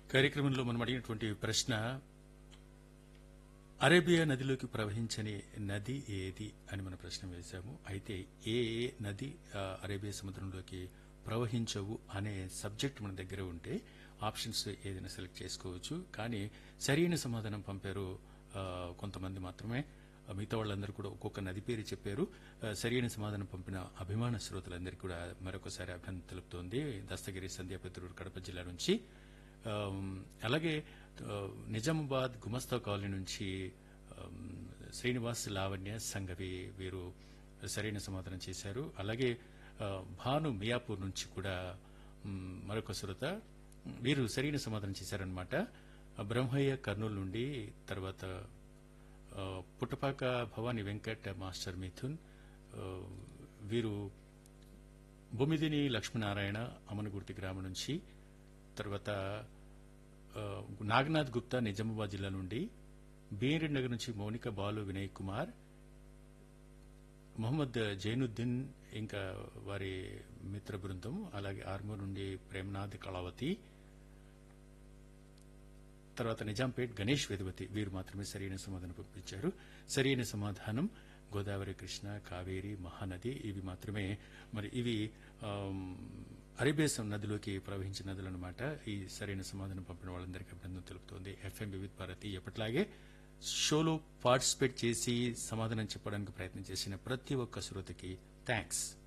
కార్యక్రమంలో మనం అడిగినటువంటి ప్రశ్న అరేబియా నదిలోకి ప్రవహించని నది ఏది అని మన ప్రశ్న వేశాము అయితే ఏ ఏ నది ఆ, అరేబియా సముద్రంలోకి ప్రవహించవు అనే సబ్జెక్ట్ మన దగ్గర ఉంటే ఆప్షన్స్ ఏదైనా సెలెక్ట్ చేసుకోవచ్చు కానీ సరైన సమాధానం పంపారు ఆ, కొంతమంది మాత్రమే ఆ, మిగతా వాళ్ళందరూ కూడా ఒక్కొక్క నది పేరు చెప్పారు ఆ, సరైన సమాధానం పంపిన అభిమాన శ్రోతలందరికీ కూడా మరొకసారి అభినందన తెలుపుతోంది దస్తగిరి సంధ్యాపత్రుడు కడప జిల్లా నుంచి ఆమ్, అలాగే ఆ, నిజామాబాద్ గుమస్తా కాలనీ నుంచి ఆమ్, శ్రీనివాస్ లావణ్య సంఘవి వీరు సరైన సమాధానం చేశారు అలాగే ఆ, భాను మియాపూర్ నుంచి కూడా మ్, మరొక శ్రోత వీరు సరైన సమాధానం చేశారనమాట బ్రహ్మయ్య కర్నూలు నుండి తర్వాత ఆ, పుట్టపాక భవానీ వెంకట్ మాస్టర్ మిథున్ ఆ, వీరు బొమ్మిదిని లక్ష్మీనారాయణ అమనగుర్తి గ్రామం నుంచి తర్వాత ఆ, నాగనాథ్ గుప్తా నిజామాబాద్ జిల్లా నుండి బీరెడ్ నగర్ నుంచి మౌనిక బాలు వినయ్ కుమార్ మొహమ్మద్ జైనుద్దీన్ ఇంకా వారి మిత్ర బృందం అలాగే ఆర్మూర్ నుండి ప్రేమనాథ్ కళావతి తర్వాత నిజాంపేట్ గణేష్ వేదవతి వీరు మాత్రమే సరైన సమాధానం పంపించారు సరైన సమాధానం గోదావరి కృష్ణ కావేరి మహానది ఇవి మాత్రమే మరి ఇవి ఆమ్, అరేబియా నదిలోకి ప్రవహించిన నదులు అనమాట ఈ సరైన సమాధానం పంపిన వాళ్ళందరికీ అభినందన తెలుపుతోంది ఎఫ్ఎం వివిధ భారతి ఎప్పటిలాగే షోలో పార్టిసిపేట్ చేసి సమాధానం చెప్పడానికి ప్రయత్నం చేసిన ప్రతి ఒక్క శ్రోతకి థ్యాంక్స్